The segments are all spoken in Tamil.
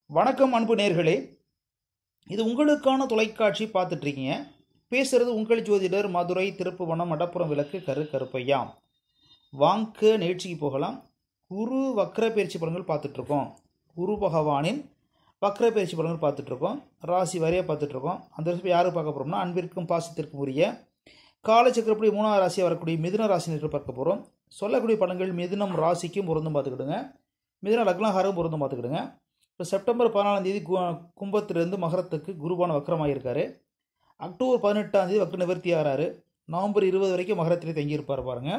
வணக்கம் அன்பு நேர்களே இது உங்களுக்கான தொலைக்காட்சி பார்த்துட்ருக்கீங்க பேசுகிறது உங்கள் ஜோதிடர் மதுரை திருப்புவனம் மடப்புறம் விளக்கு கரு கருப்பையா வாங்க நிகழ்ச்சிக்கு போகலாம் குரு வக்ர பயிற்சி பலன்கள் பார்த்துட்ருக்கோம் குரு பகவானின் வக்ர பயிற்சி பலன்கள் பார்த்துட்ருக்கோம் ராசி வரைய பார்த்துட்ருக்கோம் அந்த வருஷம் யார் பார்க்க போகிறோம்னா அன்பிற்கும் பாசத்திற்கும் உரிய காலச்சக்கரப்படி மூணாவது ராசியாக வரக்கூடிய மிதுன ராசி நேற்று பார்க்க போகிறோம் சொல்லக்கூடிய பலன்கள் மிதுனம் ராசிக்கும் பொருந்தும் பார்த்துக்கிடுங்க மிதுன லக்னஹாரம் பொருந்தும் பார்த்துக்கிடுங்க இப்போ செப்டம்பர் பதினாலாம் தேதி கு கும்பத்திலிருந்து மகரத்துக்கு குருபான வக்கரமாக இருக்கார் அக்டோபர் பதினெட்டாம் தேதி வக்ர நிவர்த்தி ஆகிறாரு நவம்பர் இருபது வரைக்கும் மகரத்திலே தங்கியிருப்பார் பாருங்க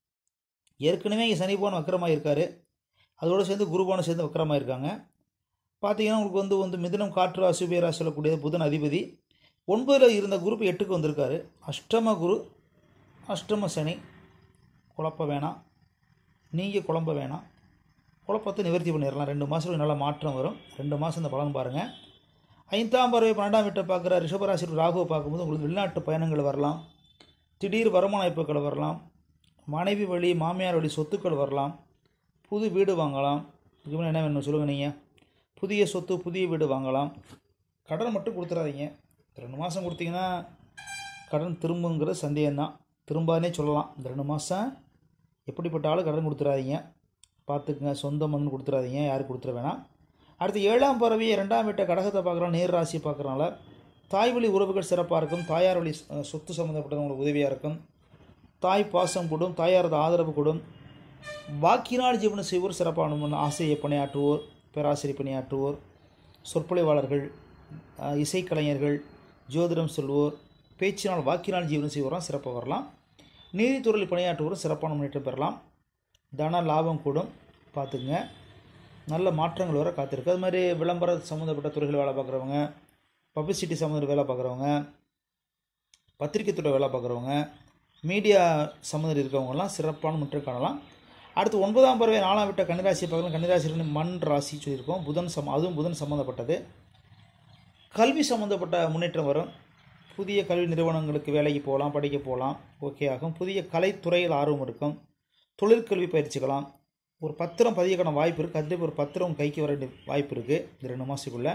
ஏற்கனவே இங்கே சனிபவன் வக்கரமாக இருக்கார் அதோடு சேர்ந்து குருபானம் சேர்ந்து வக்கரமாக இருக்காங்க பார்த்தீங்கன்னா உங்களுக்கு வந்து வந்து மிதுனம் காற்று ராசி உபயராசி சொல்லக்கூடிய புதன் அதிபதி ஒன்பதில் இருந்த குரூப் எட்டுக்கு வந்திருக்காரு அஷ்டம குரு அஷ்டம சனி குழப்ப வேணாம் நீங்கள் குழம்ப வேணாம் குழப்பத்தை நிவர்த்தி பண்ணிடலாம் ரெண்டு மாதத்துக்கு நல்ல மாற்றம் வரும் ரெண்டு மாதம் இந்த பலன் பாருங்கள் ஐந்தாம் பறவை பன்னெண்டாம் வீட்டை பார்க்குற ரிஷபராசி ராகுவை பார்க்கும்போது உங்களுக்கு வெளிநாட்டு பயணங்கள் வரலாம் திடீர் வருமான வாய்ப்புகள் வரலாம் மனைவி வழி மாமியார் வழி சொத்துக்கள் வரலாம் புது வீடு வாங்கலாம் இதுக்கு மேலே என்ன வேணும் சொல்லுங்கள் நீங்கள் புதிய சொத்து புதிய வீடு வாங்கலாம் கடன் மட்டும் கொடுத்துடாதீங்க ரெண்டு மாதம் கொடுத்தீங்கன்னா கடன் திரும்புங்கிறது சந்தேகம்தான் திரும்பானே சொல்லலாம் இந்த ரெண்டு மாதம் எப்படிப்பட்ட ஆள் கடன் கொடுத்துடாதீங்க பார்த்துக்குங்க சொந்தம் வந்து கொடுத்துடாதீங்க யாரும் கொடுத்துட வேணாம் அடுத்து ஏழாம் பறவை ரெண்டாம் வீட்டை கடகத்தை பார்க்குறோம் நேர் ராசி பார்க்குறனால தாய் வழி உறவுகள் சிறப்பாக இருக்கும் தாயார் வழி அஹ், சொத்து சம்மந்தப்பட்டது உங்களுக்கு உதவியாக இருக்கும் தாய் பாசம் கூடும் தாயாரது ஆதரவு கூடும் வாக்கினால் ஜீவனம் செய்வோர் சிறப்பான ஆசிரியர் பணியாற்றுவோர் பேராசிரியர் பணியாற்றுவோர் சொற்பொழிவாளர்கள் அஹ், இசைக்கலைஞர்கள் ஜோதிடம் சொல்வோர் பேச்சினால் வாக்கினால் ஜீவனம் செய்வோராம் சிறப்பாக வரலாம் நீதித்துறையில் பணியாற்றுவோரும் சிறப்பான முன்னேற்றம் பெறலாம் தன லாபம் கூடும் பார்த்துக்குங்க நல்ல மாற்றங்கள் வர காத்திருக்கு அது மாதிரி விளம்பர சம்மந்தப்பட்ட துறைகள் வேலை பார்க்குறவங்க பப்ளிசிட்டி சம்மந்த வேலை பார்க்குறவங்க பத்திரிக்கை துறை வேலை பார்க்குறவங்க மீடியா சம்மந்தம் இருக்கவங்கலாம் சிறப்பான முற்றம் காணலாம் அடுத்து ஒன்பதாம் பறவை நாலாம் விட்ட கன்னிராசி பார்க்கலாம் கன்னிராசி மண் ராசி சொல்லியிருக்கோம் புதன் சம் அதுவும் புதன் சம்மந்தப்பட்டது கல்வி சம்மந்தப்பட்ட முன்னேற்றம் வரும் புதிய கல்வி நிறுவனங்களுக்கு வேலைக்கு போகலாம் படிக்க போகலாம் ஓகே ஆகும் புதிய கலைத்துறையில் ஆர்வம் இருக்கும் தொழிற்கல்வி பயிற்சிக்கலாம் ஒரு பத்திரம் பதியக்கான வாய்ப்பு இருக்குது கண்டிப்பாக ஒரு பத்திரம் கைக்கு வர வேண்டிய வாய்ப்பு இருக்குது இந்த ரெண்டு மாதத்துக்குள்ளே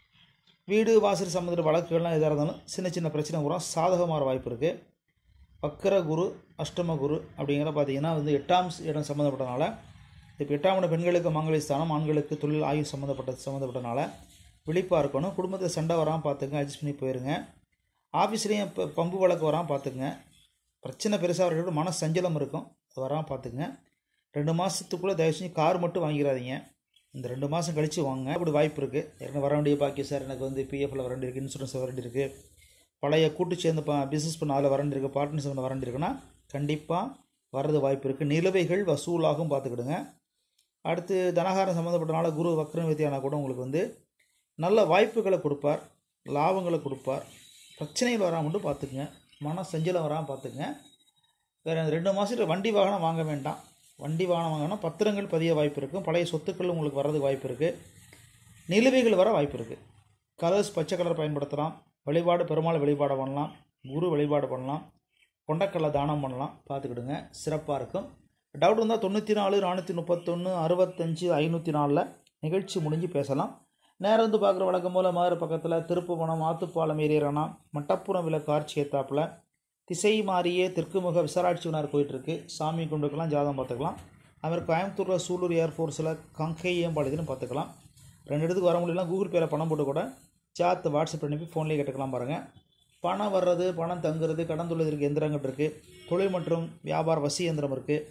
வீடு வாசல் சம்மந்தப்பட்ட வழக்குகள்லாம் எதாக இருந்தாலும் சின்ன சின்ன பிரச்சனை வரும் சாதகமாக வாய்ப்பு இருக்குது வக்கர குரு அஷ்டம குரு அப்படிங்கிற பார்த்தீங்கன்னா வந்து எட்டாம் இடம் சம்மந்தப்பட்டனால இப்போ எட்டாம் இடம் பெண்களுக்கு மங்கள ஸ்தானம் ஆண்களுக்கு தொழில் ஆய்வு சம்மந்தப்பட்ட சம்மந்தப்பட்டனால விழிப்பாக இருக்கணும் குடும்பத்தில் சண்டை வராமல் பார்த்துங்க அட்ஜஸ்ட் பண்ணி போயிருங்க ஆஃபீஸ்லேயும் இப்போ பம்பு வழக்கு வராமல் பார்த்துங்க பிரச்சனை பெருசாக இருக்கிறது மன சஞ்சலம் இருக்கும் அது வராமல் பார்த்துங்க ரெண்டு மாதத்துக்குள்ளே தயவு செஞ்சு கார் மட்டும் வாங்கிடாதீங்க இந்த ரெண்டு மாதம் கழித்து வாங்க அப்படி வாய்ப்பு இருக்குது எனக்கு வர வேண்டிய பாக்கி சார் எனக்கு வந்து பிஎஃப்ல வர வேண்டியிருக்கு இன்சூரன்ஸ் வர வேண்டியிருக்கு பழைய கூட்டு சேர்ந்து ப பிஸ்னஸ் பண்ண அதில் வர வேண்டியிருக்கு பார்ட்னர்ஸ் வர வேண்டியிருக்குன்னா கண்டிப்பாக வர்றது வாய்ப்பு இருக்குது நிலுவைகள் வசூலாகும் பார்த்துக்கிடுங்க அடுத்து தனகாரம் சம்மந்தப்பட்டனால குரு வக்ரம் வித்தியானா கூட உங்களுக்கு வந்து நல்ல வாய்ப்புகளை கொடுப்பார் லாபங்களை கொடுப்பார் பிரச்சனைகள் வராமல் மட்டும் பார்த்துக்குங்க மன சஞ்சலம் வராமல் பார்த்துக்குங்க வேறு அந்த ரெண்டு மாதத்தில் வண்டி வாகனம் வாங்க வேண்டாம் வண்டி வாகனம் வாங்கினா பத்திரங்கள் பதிய வாய்ப்பு இருக்கும் பழைய சொத்துக்கள் உங்களுக்கு வர்றதுக்கு வாய்ப்பு இருக்குது நிலுவைகள் வர வாய்ப்பு இருக்குது கலர்ஸ் பச்சை கலர் பயன்படுத்தலாம் வழிபாடு பெருமாள் வழிபாடு பண்ணலாம் குரு வழிபாடு பண்ணலாம் கொண்டக்கடலை தானம் பண்ணலாம் பார்த்துக்கிடுங்க சிறப்பாக இருக்கும் டவுட் இருந்தால் தொண்ணூற்றி நாலு நானூற்றி முப்பத்தொன்று அறுபத்தஞ்சு ஐநூற்றி நாலில் நிகழ்ச்சி முடிஞ்சு பேசலாம் நேரம் வந்து பார்க்குற வழக்கம் போல் மாதிரி பக்கத்தில் திருப்புவனம் ஆத்துப்பாலம் ஏரியறானா மட்டப்புறம் விளக்கு ஆட்சி ஏத்தாப்பில் திசை மாறியே தெற்குமுக விசாராட்சி வினார் போயிட்டுருக்கு சாமி கும்பிட்டுக்கலாம் ஜாதகம் பார்த்துக்கலாம் அதுமாதிரி கோயம்புத்தூரில் சூலூர் ஏர்ஃபோர்ஸில் கங்கையம்பாளையத்திலும் பார்த்துக்கலாம் ரெண்டு இடத்துக்கு வர முடியலாம் கூகுள் பேயில் பணம் போட்டு கூட சாத்து வாட்ஸ்அப் அனுப்பி ஃபோன்லேயே கேட்டுக்கலாம் பாருங்கள் பணம் வர்றது பணம் தங்குறது கடன் தொழில் எந்திரங்கள் இருக்குது தொழில் மற்றும் வியாபார வசி இயந்திரம் இருக்குது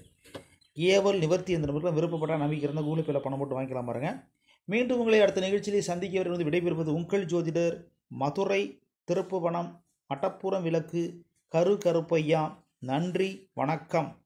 ஏவல் நிவர்த்தி இயந்திரம் இருக்குது விருப்பப்பட்ட நம்பிக்கை இருந்தால் கூகுள் பேயில் பணம் போட்டு வாங்கிக்கலாம் பாருங்கள் மீண்டும் உங்களை அடுத்த நிகழ்ச்சியில் சந்திக்க வரை வந்து விடைபெறுவது உங்கள் ஜோதிடர் மதுரை திருப்புவனம் மட்டப்புறம் விளக்கு கரு கருப்பையா நன்றி வணக்கம்